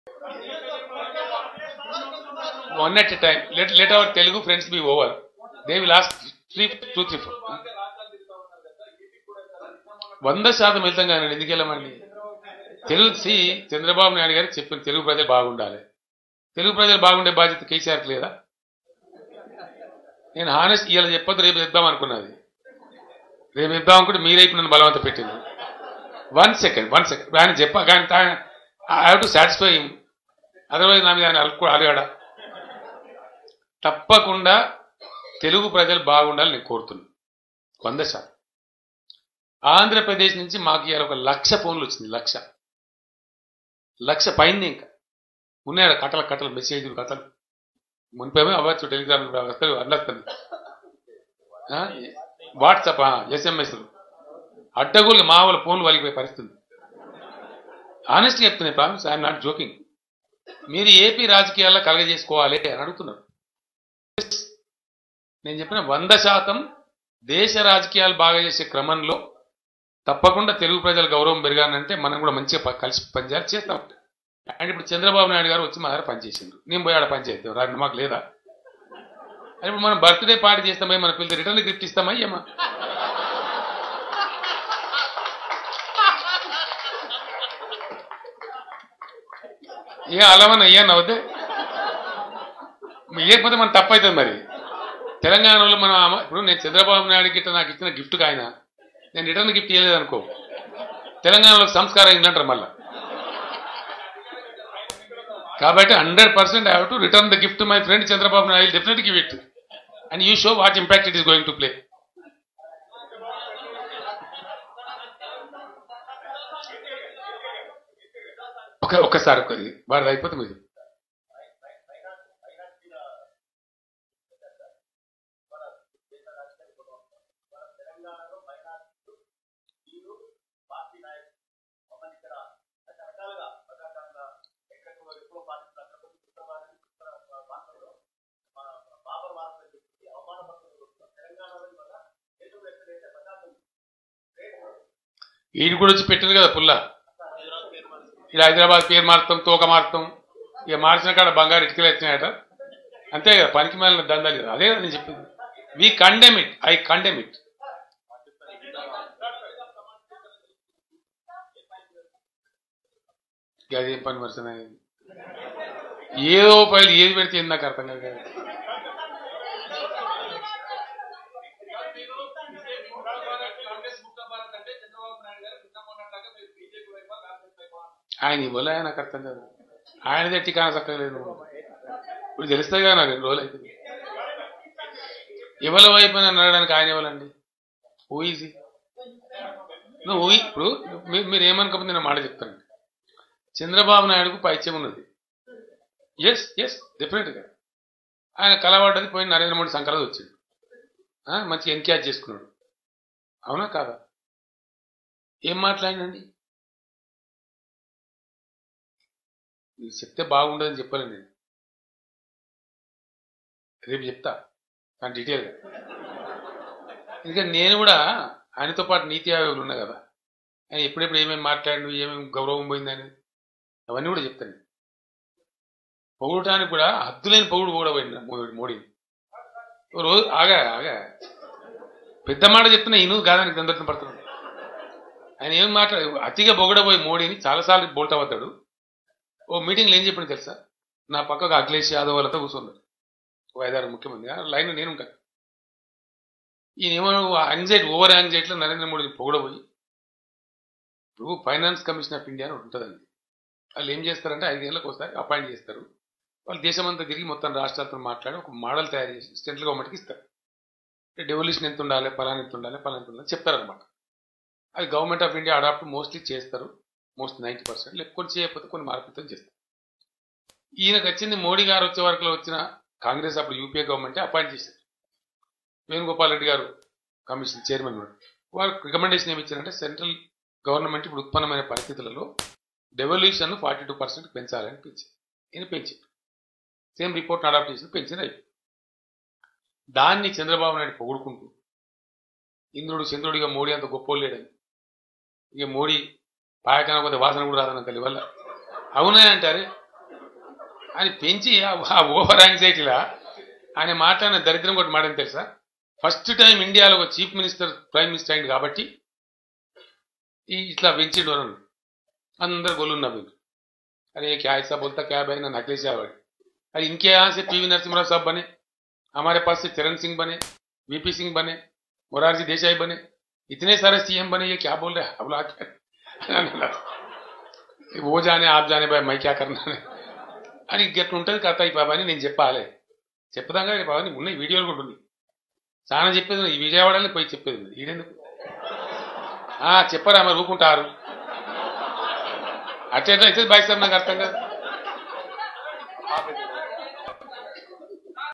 One at a time let let our Telugu friends be over they will last three two three four వంద శాతం వెళ్తాం కానీ ఎందుకు వెళ్ళమండి తెలుగు సి చంద్రబాబు నాయుడు గారు చెప్పిన తెలుగు ప్రజలు బాగుండాలి తెలుగు ప్రజలు బాగుండే బాధ్యత కేసీఆర్కి లేదా నేను హానెస్ట్ ఇలా చెప్పొద్దు రేపు చెప్దాం అనుకున్నది రేపు చెప్దాం అనుకుంటే మీరైపు నన్ను బలవంత పెట్టింది వన్ సెకండ్ వన్ సెకండ్ ఆయన చెప్ప కానీ I have to satisfy otherwise నా మీద ఆయన అలుకు అడగడా తప్పకుండా తెలుగు ప్రజలు బాగుండాలని నేను కోరుతున్నాను వంద శాతం ఆంధ్రప్రదేశ్ నుంచి మాకు ఇవాళ ఒక లక్ష ఫోన్లు వచ్చింది లక్ష లక్ష పైన ఇంకా ఉన్నాయి కట్టల కట్టలు మెసేజ్లు కథలు మునిపేమో అవ్వచ్చు టెలిగ్రామ్ వస్తారు అన్నస్తుంది వాట్సాప్ ఎస్ఎంఎస్లు అడ్డగోలు మా వాళ్ళ ఫోన్లు వలిగిపోయే పరిస్థితి ఆనెస్ట్గా చెప్తున్నాయి ప్రామిస్ ఐఎమ్ నాట్ జోకింగ్ మీరు ఏపీ రాజకీయాల్లో కలగజేసుకోవాలి అని అడుగుతున్నారు నేను చెప్పిన వంద శాతం దేశ రాజకీయాలు బాగా చేసే క్రమంలో తప్పకుండా తెలుగు ప్రజల గౌరవం పెరగాలంటే మనం కూడా మంచిగా ప- కలిసి పనిచేయాలి చేస్తాం అంటే ఇప్పుడు చంద్రబాబు నాయుడు గారు వచ్చి మా దగ్గర పనిచేసిండ్రు నేను పోయి ఆడ పనిచేద్దాం రాండి మాకు లేదా అది ఇప్పుడు మనం బర్త్డే పార్టీ చేస్తామై మన పిల్లలు రిటర్న్ గిఫ్ట్ ఇస్తామా ఏమా ఏ అలవన అయ్యా నవ్వుతే ఇవ్వకపోతే మన తప్పు అవుతుంది మరి తెలంగాణలో మనం అమ- ఇప్పుడు నేను చంద్రబాబు నాయుడు గిట్ట నాకు ఇచ్చిన గిఫ్ట్ ఆయన నేను రిటర్న్ గిఫ్ట్ ఇవ్వలేదు అనుకో తెలంగాణలో సంస్కారం అయిందంటారు మళ్ళా కాబట్టి hundred percent I have to return the gift my friend Chandrababu Naidu definite give it and you show what impact it is going to play ఒక ఒక్కసారి ఒక్క వాడు అయిపోతే మీరు ఈడు కూడా వచ్చి పెట్టింది కదా పుల్ల ఇది హైదరాబాద్ పేరు మారుతాం తోక మారుతాం ఇక మార్చిన కాడ బంగారు ఇటుకలు వచ్చినాయట అంతే కదా పనికి మాలిన దందాలు కదా అదే కదా నేను చెప్పింది we condemn it I condemn it అదేం పని మరుసన ఏదో పైలు ఏది పెడితే ఏంది నాకు అర్థం కాదు కదా. ఆయన ఇవ్వలే నాకు అర్థం కాదు ఆయనదే టికానా చక్కలేదు ఇప్పుడు తెలుస్తాయి కదా నాకు రెండు రోజులు అవుతుంది ఇవ్వల వైపు అని అనడానికి ఆయన ఇవ్వాలండి ఊఈజీ నువ్వు ఊహి ఇప్పుడు మీ- మీరు ఏమనుకోకపోతే నేను మాట చెప్తాను చంద్రబాబు నాయుడుకు పైత్యం ఉన్నది ఎస్ ఎస్ డెఫినెట్గా ఆయన కలవడ్డది పోయి నరేంద్ర మోడీ సంక్రాంతి వచ్చింది ఆ, మంచిగా ఎన్క్యాచ్ చేసుకున్నాడు అవునా కాదా ఏం మాట్లాడినండి మీరు చెప్తే బాగుండదని చెప్పాను నేను రేపు చెప్తా కానీ డీటెయిల్గా ఎందుకంటే నేను కూడా ఆయనతో పాటు నీతి ఆయోగులు ఉన్నా కదా ఆయన ఎప్పుడెప్పుడు ఏమేమి మాట్లాడు ఏమేమి గౌరవం పోయిందని అవన్నీ కూడా చెప్తాను పొగడటానికి కూడా హద్దులేని పొగుడు కూడా పోయింది మోడీ మోడీని ఓ రోజు ఆగా ఆగా పెద్ద మాట చెప్తున్నా ఈయన కాదానికి దందరితం పడుతున్నాడు ఆయన ఏం మాట్లాడు అతిగా పొగడబోయి మోడీని చాలాసార్లు బోల్తా అవుతాడు ఓ మీటింగ్లో ఏం చెప్పింది తెలుసా నా పక్కకు అఖిలేష్ యాదవ్ వాళ్ళతో కూర్చున్నాడు ఓ ఐదారు ముఖ్యమంత్రి ఆ లైన్ నేను ఉంటా ఈయన ఏమో యాంగ్జైటీ ఓవర్ యాంగ్జైటీలో నరేంద్ర మోడీని పొగడబోయి ఇప్పుడు ఫైనాన్స్ కమిషన్ ఆఫ్ ఇండియా అని ఒకటి ఉంటుందండి వాళ్ళు ఏం చేస్తారంటే ఐదేళ్ళకి ఒకసారి అపాయింట్ చేస్తారు వాళ్ళు దేశమంతా తిరిగి మొత్తం రాష్ట్రాలతో మాట్లాడి ఒక మోడల్ తయారు చేసి సెంట్రల్ గవర్నమెంట్కి ఇస్తారు డెవల్యూషన్ ఎంత ఉండాలి పలానా ఎంత ఉండాలి పలానా ఎంత ఉండాలి చెప్తారనమాట అది government of India adopt mostly చేస్తారు మోస్ట్ నైంటీ పర్సెంట్ లేకపోతే కొన్ని చేయకపోతే కొన్ని మార్పులతో చేస్తారు ఈయనకు వచ్చింది మోడీ గారు వచ్చే వరకు వచ్చిన కాంగ్రెస్ అప్పుడు యూపీఏ గవర్నమెంట్ అపాయింట్ చేశారు వేణుగోపాల్ రెడ్డి గారు కమిషన్ చైర్మన్ కూడా వారు రికమెండేషన్ ఏమి ఇచ్చారంటే సెంట్రల్ గవర్నమెంట్ ఇప్పుడు ఉత్పన్నమైన పరిస్థితులలో డెవల్యూషన్ ఫార్టీ టూ పర్సెంట్ పెంచాలని పెంచింది ఈయన పెంచింది సేమ్ రిపోర్ట్ అడాప్ట్ చేసి పెంచింది అయిపోయింది దాన్ని చంద్రబాబు నాయుడు పొగుడుకుంటూ ఇంద్రుడు చంద్రుడిగా మోడీ అంత గొప్పోడు లేడని ఇక మోడీ పాయకన కొద్ది వాసన కూడా రాదన్న తల్లి వల్ల అవునా అంటారే అని పెంచి ఆ- ఆ ఓవర్ యాంగ్జైటీలా ఆయన మాట్లాడిన దరిద్రం కూడా మాడని తెలుసా ఫస్ట్ టైం ఇండియాలో ఒక చీఫ్ మినిస్టర్ ప్రైమ్ మినిస్టర్ అయింది కాబట్టి ఈ ఇట్లా పెంచిండు అని అందరు గొల్లున్నా మీరు अरे ये क्या ऐसा बोलता क्या भाई ना नकली आवड़ अरे इनके यहाँ से पीवी नरसिम्हा साहब बने हमारे पास से चरण सिंह बने वीपी सिंह बने मोरारजी देसाई बने इतने सारे सीएम बने ये क्या बोल रहे हैं अब लोग वो जाने आप जाने भाई मैं क्या करना है అని గట్ల ఉంటుంది కథ ఈ బాబా అని నేను చెప్పాలి చెప్పుదాగా బాబా నీకు ఉన్నాయి వీడియోలు కూడా ఉన్నాయి చాలా చెప్పేది ఉంది. ఈ విజయవాడలో పోయి చెప్పేది ఉంది. ఈడెందుకు ఆ చెప్పరా మరి ఊరుకుంటారు అట్లా ఎట్లా అయితే బాయ్ సార్ నాకు అర్థం కాదు